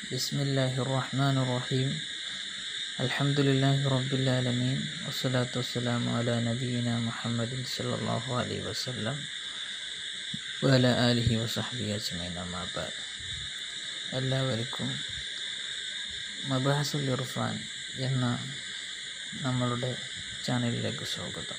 بسم الله الرحمن الرحيم الحمد لله رب العالمين والصلاة والسلام على نبينا محمد صلى الله عليه وسلم وعلى آله وصحبه أجمعين أما بعد എല്ലാവർക്കും മബാസുൽ ഇർഫാൻ എന്ന നമ്മളുടെ ചാനലിലേക്ക് സ്വാഗതം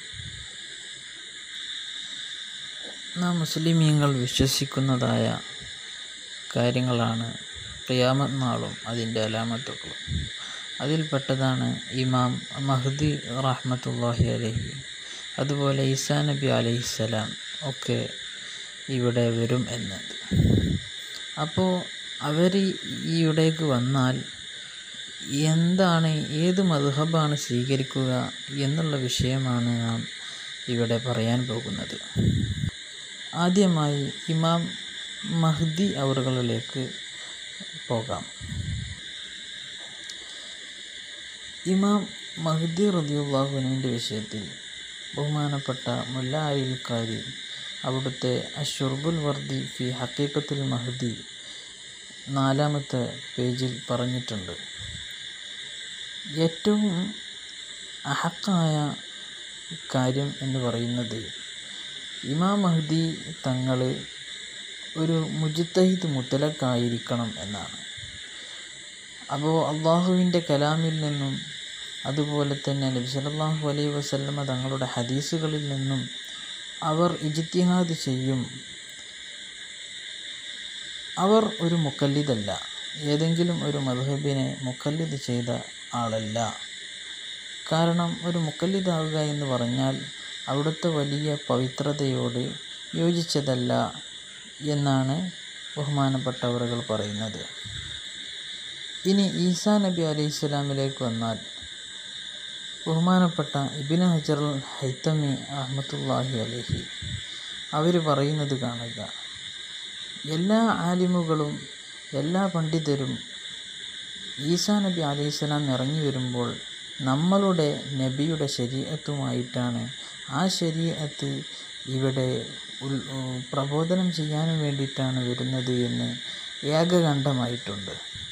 നാം മുസ്ലിമീങ്ങൾ വിശ്വസിക്കുന്നതായ കാര്യങ്ങളാണ് ഖിയാമത്ത് നാളും അതിൻ്റെ അലാമത്തുകളും അതിൽപ്പെട്ടതാണ് ഇമാം മഹ്ദി റഹ്മത്തുല്ലാഹി അലഹി അതുപോലെ ഈസാ നബി അലൈഹിസ്സലാം ഒക്കെ ഇവിടെ വരും എന്നത് അപ്പോൾ അവർ ഈയിടേക്ക് വന്നാൽ എന്താണ് ഏത് മധുഹബാണ് സ്വീകരിക്കുക എന്നുള്ള വിഷയമാണ് നാം ഇവിടെ പറയാൻ പോകുന്നത് ആദ്യമായി ഇമാം മഹ്ദി അവറുകളിലേക്ക് പോകാം ഇമാം മഹ്ദി റദിയുള്ളാഹുവിൻ്റെ വിഷയത്തിൽ ബഹുമാനപ്പെട്ട മുല്ല അലിൽക്കാരി അവിടുത്തെ അഷുർബുൽ വർദി ഫി ഹക്കീക്കത്തുൽ മഹ്ദി നാലാമത്തെ പേജിൽ പറഞ്ഞിട്ടുണ്ട് ഏറ്റവും അഹക്കായ കാര്യം എന്ന് പറയുന്നത് ഇമാം മഹ്ദി തങ്ങൾ ഒരു മുജിത്തഹിദ് മുത്തലക്കായിരിക്കണം എന്നാണ് അപ്പോൾ അള്ളാഹുവിൻ്റെ കലാമിൽ നിന്നും അതുപോലെ തന്നെ നബി സല്ലല്ലാഹു അലൈഹി വസല്ലമ തങ്ങളുടെ ഹദീസുകളിൽ നിന്നും അവർ ഇജ്തിഹാദ് ചെയ്യും അവർ ഒരു മുക്കല്ലിദല്ല ഏതെങ്കിലും ഒരു മധുഹബിനെ മുക്കല്ലിദ് ചെയ്ത ആളല്ല കാരണം ഒരു മുക്കല്ലിദാവുക എന്ന് പറഞ്ഞാൽ അവിടുത്തെ വലിയ പവിത്രതയോട് യോജിച്ചതല്ല എന്നാണ് ബഹുമാനപ്പെട്ടവറുകൾ പറയുന്നത് ഇനി ഈസാ നബി അലൈഹി സ്വലാമിലേക്ക് വന്നാൽ ബഹുമാനപ്പെട്ട ഇബിന് ഹജർ ഹൈത്തമി അഹമ്മത്തുല്ലാഹി അലഹി അവർ പറയുന്നത് കാണുക എല്ലാ ആലിമുകളും എല്ലാ പണ്ഡിതരും ഈസാ നബി അലൈഹി സ്വലാം ഇറങ്ങി വരുമ്പോൾ നമ്മളുടെ നബിയുടെ ശരീരത്തുമായിട്ടാണ് ആ ശരീരത്ത് ഇവിടെ ഉൽ പ്രബോധനം ചെയ്യാനും വേണ്ടിയിട്ടാണ് വരുന്നത് എന്ന് ഏകകണ്ഠമായിട്ടുണ്ട്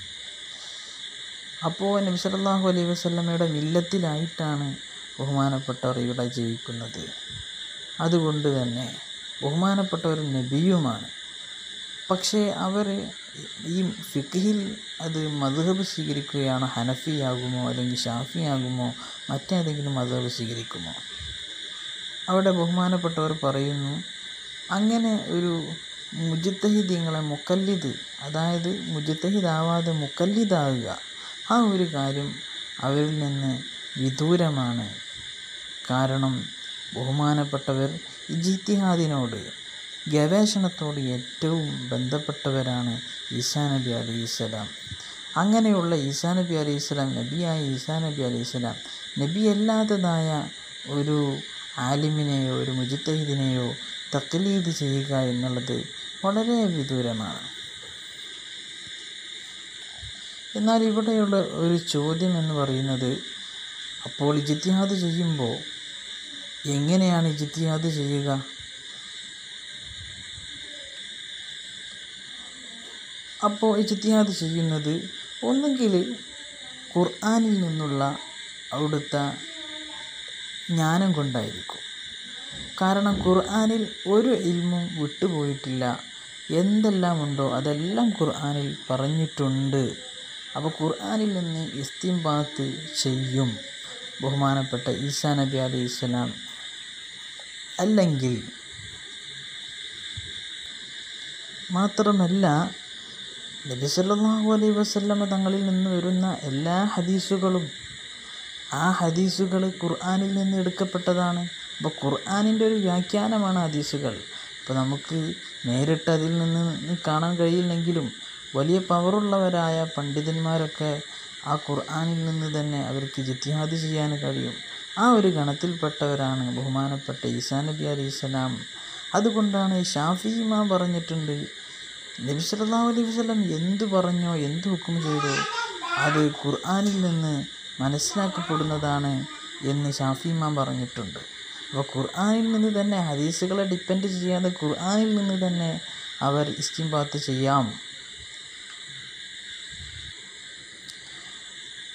അപ്പോൾ നബി സല്ലല്ലാഹു അലൈഹി വസല്ലമയുടെ മില്ലത്തിലായിട്ടാണ് ബഹുമാനപ്പെട്ടവർ ഇവിടെ ജീവിക്കുന്നത് അതുകൊണ്ട് തന്നെ ബഹുമാനപ്പെട്ടവർ നബിയുമാണ് പക്ഷേ അവർ ഈ ഫിഖിൽ അത് മധുഹബ് സ്വീകരിക്കുകയാണോ ഹനഫി ആകുമോ അല്ലെങ്കിൽ ഷാഫി ആകുമോ മറ്റേതെങ്കിലും മധുഹബ് സ്വീകരിക്കുമോ അവിടെ ബഹുമാനപ്പെട്ടവർ പറയുന്നു അങ്ങനെ ഒരു മുജിത്തഹിദീങ്ങളെ മുക്കല്ലിദ് അതായത് മുജിത്തഹിദാവാതെ മുക്കല്ലിദാകുക ആ ഒരു കാര്യം അവരിൽ നിന്ന് വിദൂരമാണ് കാരണം ബഹുമാനപ്പെട്ടവർ ഇജിത്തിഹാദിനോട് ഗവേഷണത്തോട് ഏറ്റവും ബന്ധപ്പെട്ടവരാണ് ഈസാ നബി അലൈഹിസ്സലാം അങ്ങനെയുള്ള ഈസാ നബി അലൈഹിസ്സലാം നബിയായ ഈസാ നബി അലൈഹിസ്സലാം നബിയല്ലാത്തതായ ഒരു ആലിമിനെയോ ഒരു മുജിത്തഹിദിനെയോ തക്ലീദ് ചെയ്യുക എന്നുള്ളത് വളരെ വിദൂരമാണ് എന്നാൽ ഇവിടെയുള്ള ഒരു ചോദ്യം എന്ന് പറയുന്നത് അപ്പോൾ ഇജിത്തിഹാദ് ചെയ്യുമ്പോൾ എങ്ങനെയാണ് ഇജിത്തിഹാദ് ചെയ്യുക അപ്പോൾ ഇജിത്തിഹാദ് ചെയ്യുന്നത് ഒന്നുകിൽ ഖുർആാനിൽ നിന്നുള്ള അവിടുത്തെ ജ്ഞാനം കൊണ്ടായിരിക്കും കാരണം ഖുർആാനിൽ ഒരു ഇൽമും വിട്ടുപോയിട്ടില്ല എന്തെല്ലാം ഉണ്ടോ അതെല്ലാം ഖുർആാനിൽ പറഞ്ഞിട്ടുണ്ട് അപ്പോൾ ഖുർആാനിൽ നിന്ന് ഇസ്തിംബാത്ത് ചെയ്യും ബഹുമാനപ്പെട്ട ഈസാ നബി അലൈഹി സ്വലാം അല്ലെങ്കിൽ മാത്രമല്ല നബി സല്ലല്ലാഹു അലൈഹി വസല്ലമ തങ്ങളിൽ നിന്ന് വരുന്ന എല്ലാ ഹദീസുകളും ആ ഹദീസുകൾ ഖുർആാനിൽ നിന്ന് എടുക്കപ്പെട്ടതാണ് അപ്പോൾ ഖുർആാനിൻ്റെ ഒരു വ്യാഖ്യാനമാണ് ഹദീസുകൾ അപ്പോൾ നമുക്ക് നേരിട്ട് അതിൽ നിന്ന് കാണാൻ കഴിയില്ലെങ്കിലും വലിയ പവറുള്ളവരായ പണ്ഡിതന്മാരൊക്കെ ആ ഖുർആാനിൽ നിന്ന് തന്നെ അവർക്ക് ജിത്തിഹാദ് ചെയ്യാൻ കഴിയും ആ ഒരു ഗണത്തിൽപ്പെട്ടവരാണ് ബഹുമാനപ്പെട്ട ഈസാ നബി അലൈഹി സ്വലാം അതുകൊണ്ടാണ് ഷാഫി ഇമാം പറഞ്ഞിട്ടുണ്ട് നബി സല്ലല്ലാഹു അലൈഹി വസല്ലം എന്ത് പറഞ്ഞോ എന്ത് ഹുക്കും ചെയ്തോ അത് ഖുർആാനിൽ നിന്ന് മനസ്സിലാക്കപ്പെടുന്നതാണ് എന്ന് ഷാഫി ഇമാം പറഞ്ഞിട്ടുണ്ട് അപ്പോൾ ഖുർആാനിൽ നിന്ന് തന്നെ ഹദീസുകളെ ഡിപ്പെൻഡ് ചെയ്യാതെ ഖുർആാനിൽ നിന്ന് തന്നെ അവർ ഇസ്തിംബാത്ത് ചെയ്യാം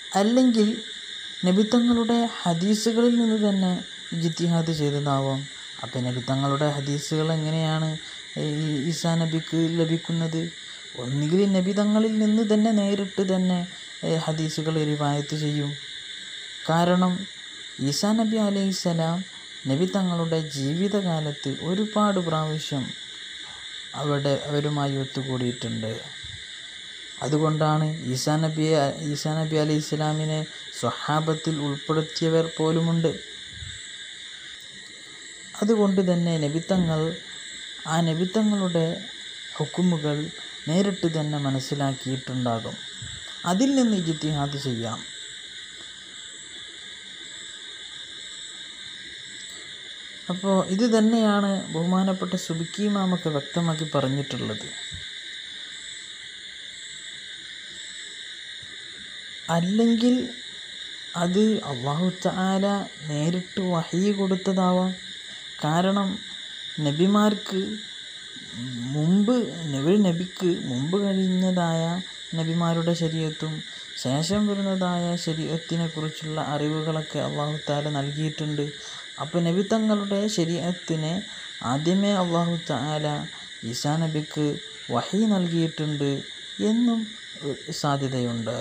അല്ലെങ്കിൽ നബിത്തങ്ങളുടെ ഹദീസുകളിൽ നിന്ന് തന്നെ ഇജിത്തിഹാദ് ചെയ്തതാവാം അപ്പം നബിത്തങ്ങളുടെ ഹദീസുകൾ എങ്ങനെയാണ് ഈ ഈസാ നബിക്ക് ലഭിക്കുന്നത് ഒന്നുകിൽ നബിതങ്ങളിൽ നിന്ന് തന്നെ നേരിട്ട് തന്നെ ഏഹ്, ഹദീസുകൾ റിവായത്ത് ചെയ്യും കാരണം ഈസാ നബി അലൈഹിസ്സലാം നബി തങ്ങളുടെ ജീവിതകാലത്ത് ഒരുപാട് പ്രാവശ്യം അവിടെ അവരുമായി ഒത്തുകൂടിയിട്ടുണ്ട് അതുകൊണ്ടാണ് ഈസാ നബി ഈസാ നബി അലൈഹി ഇസ്ലാമിനെ സ്വഹാബത്തിൽ ഉൾപ്പെടുത്തിയവർ പോലുമുണ്ട് അതുകൊണ്ട് തന്നെ നബിത്തങ്ങൾ ആ നബിത്തങ്ങളുടെ ഹുക്കുമുകൾ നേരിട്ട് തന്നെ മനസ്സിലാക്കിയിട്ടുണ്ടാകും അതിൽ നിന്ന് ഇജിത്തിഹാദ് ചെയ്യാം അപ്പോൾ ഇത് തന്നെയാണ് ബഹുമാനപ്പെട്ട സുബിക്കി ഇമാമൊക്കെ വ്യക്തമാക്കി പറഞ്ഞിട്ടുള്ളത് അല്ലെങ്കിൽ അത് അള്ളാഹു താല നേരിട്ട് വഹി കൊടുത്തതാവാം കാരണം നബിമാർക്ക് മുമ്പ് ഒരു നബിക്ക് മുമ്പ് കഴിഞ്ഞതായ നബിമാരുടെ ശരീരത്തും ശേഷം വരുന്നതായ ശരീരത്തിനെ കുറിച്ചുള്ള അറിവുകളൊക്കെ അള്ളാഹു താല നൽകിയിട്ടുണ്ട് അപ്പോൾ നബി തങ്ങളുടെ ശരീരത്തിനെ ആദ്യമേ അള്ളാഹു താല ഈസാ നബിക്ക് വഹി നൽകിയിട്ടുണ്ട് എന്നും ഏഹ്, സാധ്യതയുണ്ട്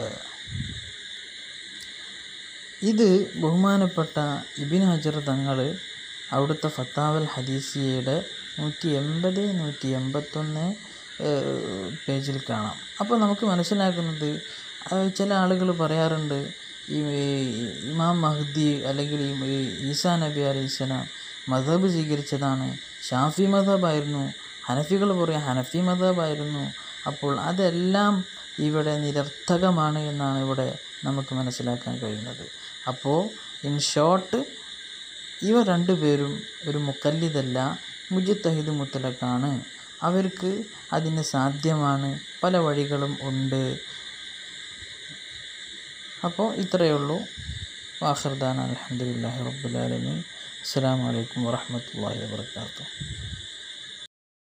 ഇത് ബഹുമാനപ്പെട്ട ഇബിൻ ഹജർ തങ്ങൾ അവിടുത്തെ ഫത്താവൽ ഹദീസിയയുടെ നൂറ്റി എൺപത് നൂറ്റി എൺപത്തൊന്ന് പേജിൽ കാണാം അപ്പോൾ നമുക്ക് മനസ്സിലാക്കുന്നത് അത് ചില ആളുകൾ പറയാറുണ്ട് ഈ ഈ ഇമാം മഹ്ദി അല്ലെങ്കിൽ ഈ ഈ ഈസാ നബി അലൈഹിസ്സലാം മദബ് സ്വീകരിച്ചതാണ് ഷാഫി മദബായിരുന്നു ഹനഫികൾ പറയാം ഹനഫി മദബായിരുന്നു അപ്പോൾ അതെല്ലാം ഇവിടെ നിരർത്ഥകമാണ് എന്നാണ് ഇവിടെ നമുക്ക് മനസ്സിലാക്കാൻ കഴിയുന്നത് അപ്പോൾ ഇൻ ഷോർട്ട് ഇവ രണ്ടുപേരും ഒരു മുക്കല്ലിതല്ല മുജിത്തഹിദ് മുത്തലക്കാണ് അവർക്ക് അതിന് സാധ്യമാണ് പല വഴികളും ഉണ്ട് അപ്പോൾ ഇത്രയേ ഉള്ളൂ വാഹർദാൻ അലഹമുല്ലാഹി റബ്ബുലാലമീൻ അസ്സാം വലൈക്കും വാഹമത്തല്ലാഹി വാബർക്കാത്തു